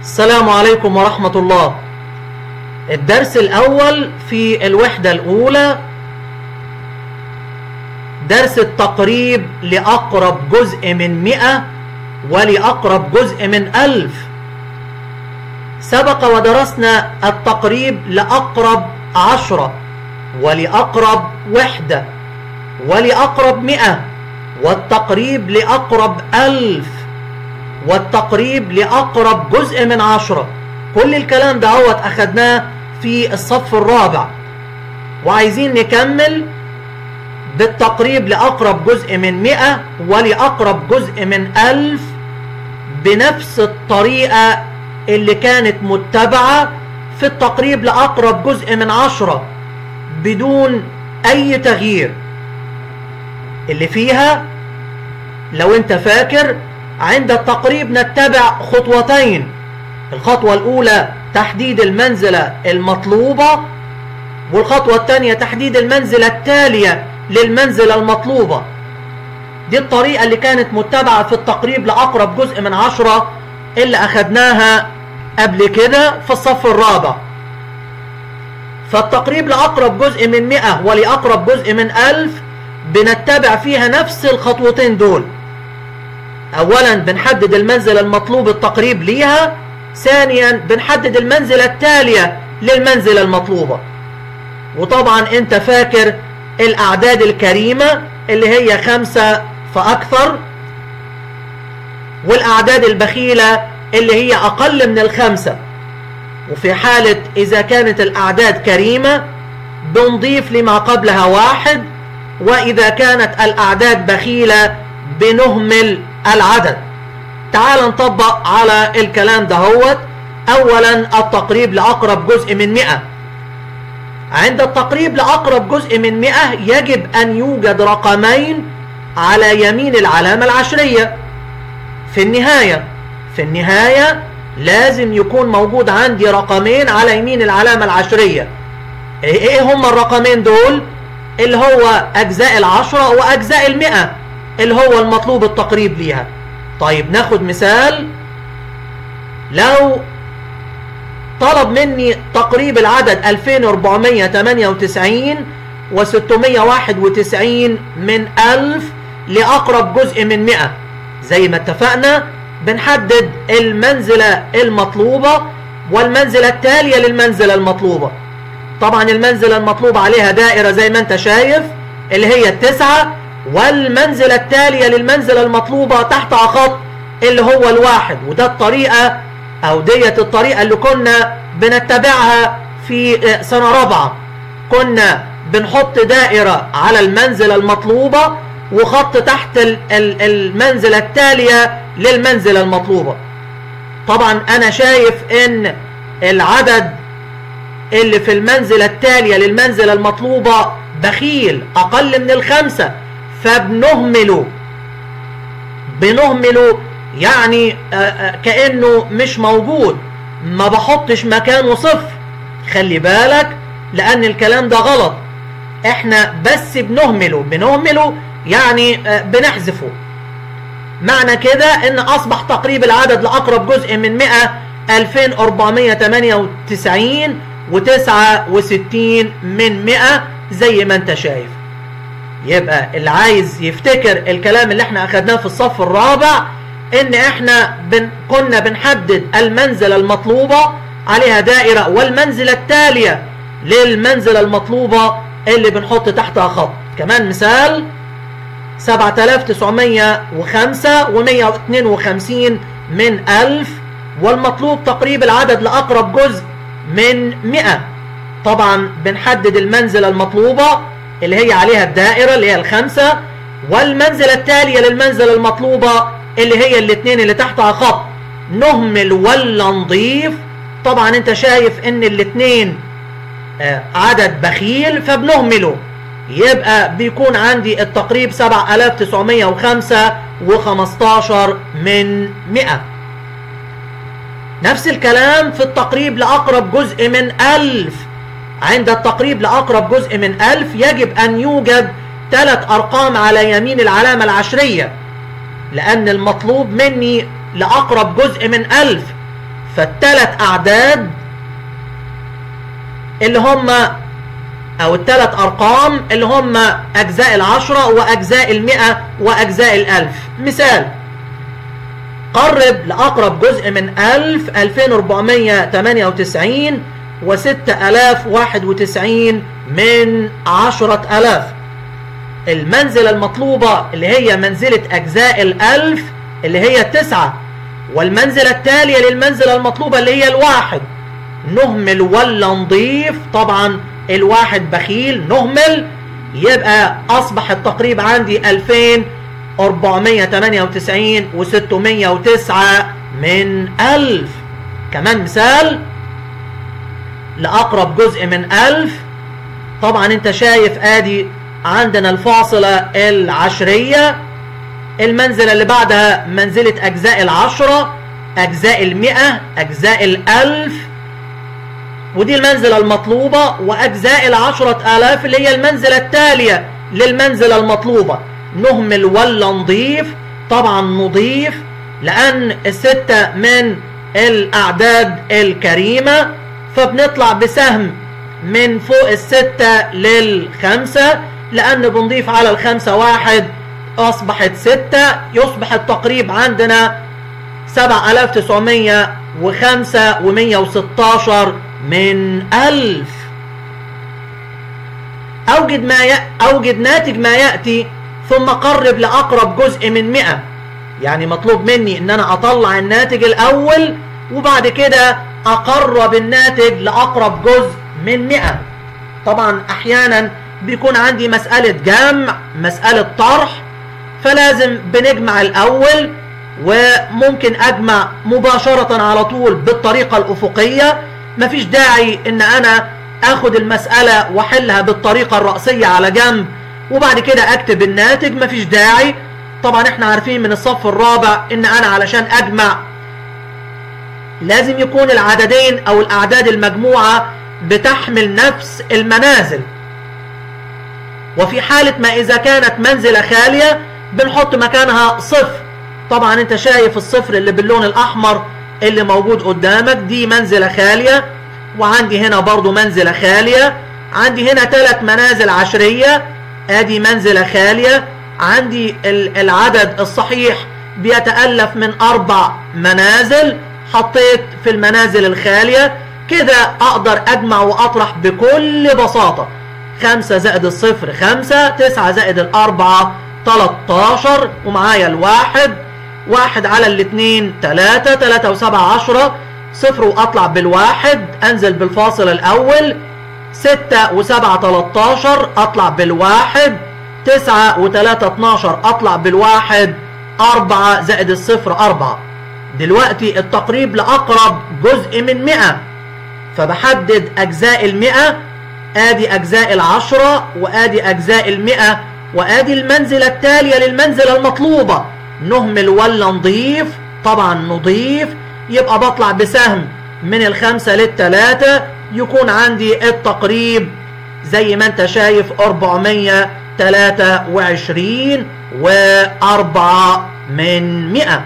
السلام عليكم ورحمة الله الدرس الأول في الوحدة الأولى درس التقريب لأقرب جزء من مئة ولأقرب جزء من ألف سبق ودرسنا التقريب لأقرب عشرة ولأقرب وحدة ولأقرب مئة والتقريب لأقرب ألف والتقريب لأقرب جزء من عشرة كل الكلام ده هو أخدناه في الصف الرابع وعايزين نكمل بالتقريب لأقرب جزء من مئة ولأقرب جزء من ألف بنفس الطريقة اللي كانت متبعة في التقريب لأقرب جزء من عشرة بدون أي تغيير اللي فيها لو انت فاكر عند التقريب نتبع خطوتين الخطوة الأولى تحديد المنزلة المطلوبة والخطوة الثانية تحديد المنزلة التالية للمنزلة المطلوبة دي الطريقة اللي كانت متبعة في التقريب لأقرب جزء من عشرة اللي أخدناها قبل كده في الصف الرابع فالتقريب لأقرب جزء من مئة ولأقرب جزء من ألف بنتبع فيها نفس الخطوتين دول أولا بنحدد المنزلة المطلوب التقريب ليها ثانيا بنحدد المنزلة التالية للمنزلة المطلوبة وطبعا انت فاكر الأعداد الكريمة اللي هي خمسة فأكثر والأعداد البخيلة اللي هي أقل من الخمسة وفي حالة إذا كانت الأعداد كريمة بنضيف لما قبلها واحد وإذا كانت الأعداد بخيلة بنهمل العدد تعال نطبق على الكلام دهوت أولا التقريب لأقرب جزء من مئة عند التقريب لأقرب جزء من مئة يجب أن يوجد رقمين على يمين العلامة العشرية في النهاية في النهاية لازم يكون موجود عندي رقمين على يمين العلامة العشرية ايه هم الرقمين دول اللي هو اجزاء العشرة واجزاء المئة اللي هو المطلوب التقريب ليها طيب ناخد مثال لو طلب مني تقريب العدد 2498 و691 من 1000 لأقرب جزء من 100 زي ما اتفقنا بنحدد المنزلة المطلوبة والمنزلة التالية للمنزلة المطلوبة طبعا المنزلة المطلوبة عليها دائرة زي ما انت شايف اللي هي التسعة والمنزلة التالية للمنزلة المطلوبة تحت خط اللي هو الواحد وده الطريقة او ديت الطريقة اللي كنا بنتبعها في سنة رابعة كنا بنحط دائرة على المنزلة المطلوبة وخط تحت المنزلة التالية للمنزلة المطلوبة طبعا انا شايف ان العدد اللي في المنزلة التالية للمنزلة المطلوبة بخيل اقل من الخمسة فبنهمله بنهمله يعني كأنه مش موجود ما بحطش مكانه صفر خلي بالك لان الكلام ده غلط احنا بس بنهمله بنهمله يعني بنحذفه معنى كده ان اصبح تقريب العدد لاقرب جزء من 100 2498 و69 من 100 زي ما انت شايف يبقى اللي عايز يفتكر الكلام اللي احنا اخدناه في الصف الرابع ان احنا بن كنا بنحدد المنزلة المطلوبة عليها دائرة والمنزلة التالية للمنزلة المطلوبة اللي بنحط تحتها خط كمان مثال 7905 و152 من 1000 والمطلوب تقريب العدد لأقرب جزء من 100 طبعا بنحدد المنزلة المطلوبة اللي هي عليها الدائرة اللي هي الخمسة والمنزلة التالية للمنزلة المطلوبة اللي هي الاثنين اللي تحتها خط نهمل ولا نضيف طبعا انت شايف ان الاثنين عدد بخيل فبنهمله يبقى بيكون عندي التقريب 7905 و15 من 100 نفس الكلام في التقريب لأقرب جزء من 1000 عند التقريب لأقرب جزء من 1000 يجب أن يوجد ثلاث أرقام على يمين العلامة العشرية لأن المطلوب مني لأقرب جزء من ألف فالثلاث أعداد اللي هم أو الثلاث أرقام اللي هم أجزاء العشرة وأجزاء المئة وأجزاء الألف مثال قرب لأقرب جزء من ألف ألفين وربعمية تمانية وتسعين وستة ألاف واحد وتسعين من عشرة ألاف المنزلة المطلوبة اللي هي منزلة أجزاء الألف اللي هي التسعة والمنزلة التالية للمنزلة المطلوبة اللي هي الواحد نهمل ولا نضيف طبعا الواحد بخيل نهمل يبقى أصبح التقريب عندي 2498 و609 من 1000 كمان مثال لأقرب جزء من 1000 طبعا انت شايف ادي عندنا الفاصلة العشرية المنزلة اللي بعدها منزلة أجزاء العشرة أجزاء المئة أجزاء الألف ودي المنزلة المطلوبة وأجزاء العشرة آلاف اللي هي المنزلة التالية للمنزلة المطلوبة نهمل ولا نضيف طبعا نضيف لأن الستة من الأعداد الكريمة فبنطلع بسهم من فوق الستة للخمسة لأن بنضيف على الخمسة واحد أصبحت ستة يصبح التقريب عندنا سبع ألاف تسعمية وخمسة ومية وستاشر من ألف أوجد, ما ي... أوجد ناتج ما يأتي ثم قرب لأقرب جزء من مئة يعني مطلوب مني ان انا اطلع الناتج الاول وبعد كده اقرب الناتج لاقرب جزء من مئة طبعا احيانا بيكون عندي مسألة جمع مسألة طرح فلازم بنجمع الاول وممكن اجمع مباشرة على طول بالطريقة الافقية مفيش داعي ان انا اخد المسألة واحلها بالطريقة الرأسية على جنب وبعد كده اكتب الناتج مفيش داعي طبعا احنا عارفين من الصف الرابع ان انا علشان اجمع لازم يكون العددين او الاعداد المجموعة بتحمل نفس المنازل وفي حالة ما اذا كانت منزلة خالية بنحط مكانها صفر طبعا انت شايف الصفر اللي باللون الاحمر اللي موجود قدامك دي منزلة خالية وعندي هنا برضو منزلة خالية عندي هنا ثلاث منازل عشرية ادي منزلة خالية عندي العدد الصحيح بيتألف من اربع منازل حطيت في المنازل الخالية كده اقدر اجمع واطرح بكل بساطة خمسة زائد الصفر خمسة تسعة زائد الاربعة 13 ومعايا الواحد واحد على الاثنين تلاتة تلاتة وسبعة عشرة صفر واطلع بالواحد انزل بالفاصل الاول ستة وسبعة تلاتاشر اطلع بالواحد تسعة وتلاتة اتناشر اطلع بالواحد اربعة زائد الصفر اربعة دلوقتي التقريب لاقرب جزء من مئة فبحدد اجزاء المئة ادي اجزاء العشرة وادي اجزاء المئة وادي المنزلة التالية للمنزلة المطلوبة نهمل ولا نضيف طبعا نضيف يبقى بطلع بسهم من الخمسة للتلاتة يكون عندي التقريب زي ما انت شايف 423 وأربعة من مئة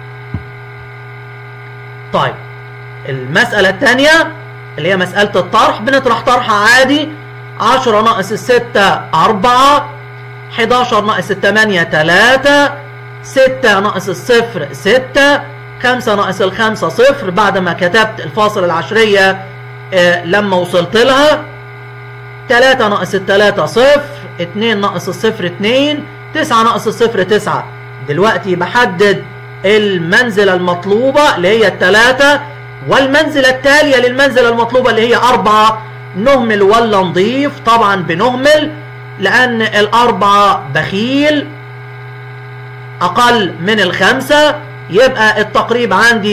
طيب المسألة الثانية اللي هي مسألة الطرح بنطرح طرح عادي 10 ناقص الستة أربعة 11 ناقص التمانية تلاتة ستة ناقص الصفر ستة خمسة ناقص الخمسة صفر بعد ما كتبت الفاصل العشرية آه لما وصلت لها تلاتة ناقص التلاتة صفر اتنين ناقص الصفر اتنين تسعة ناقص الصفر تسعة دلوقتي بحدد المنزلة المطلوبة اللي هي التلاتة والمنزلة التالية للمنزلة المطلوبة اللي هي أربعة نهمل ولا نضيف طبعا بنهمل لأن الأربعة بخيل أقل من الخمسة يبقى التقريب عندي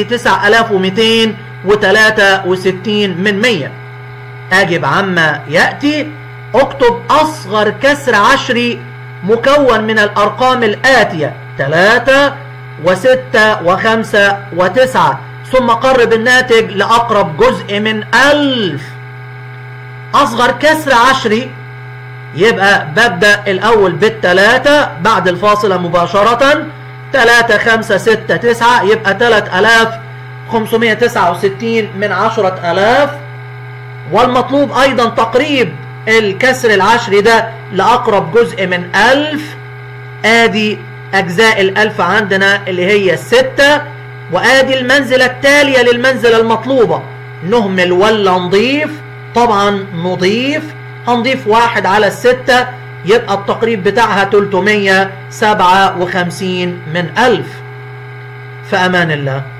9263 من 100 أجب عما يأتي اكتب أصغر كسر عشري مكون من الأرقام الآتية 3 وستة وخمسة وتسعة ثم قرب الناتج لأقرب جزء من ألف أصغر كسر عشري يبقى ببدأ الأول بالتلاتة بعد الفاصلة مباشرة تلاتة خمسة ستة تسعة يبقى تلات ألاف 569 من عشرة ألاف والمطلوب أيضا تقريب الكسر العشري ده لأقرب جزء من ألف آدي أجزاء الألف عندنا اللي هي الستة وآدي المنزلة التالية للمنزلة المطلوبة نهمل ولا نضيف طبعا نضيف هنضيف واحد على الستة يبقى التقريب بتاعها 357 من ألف في أمان الله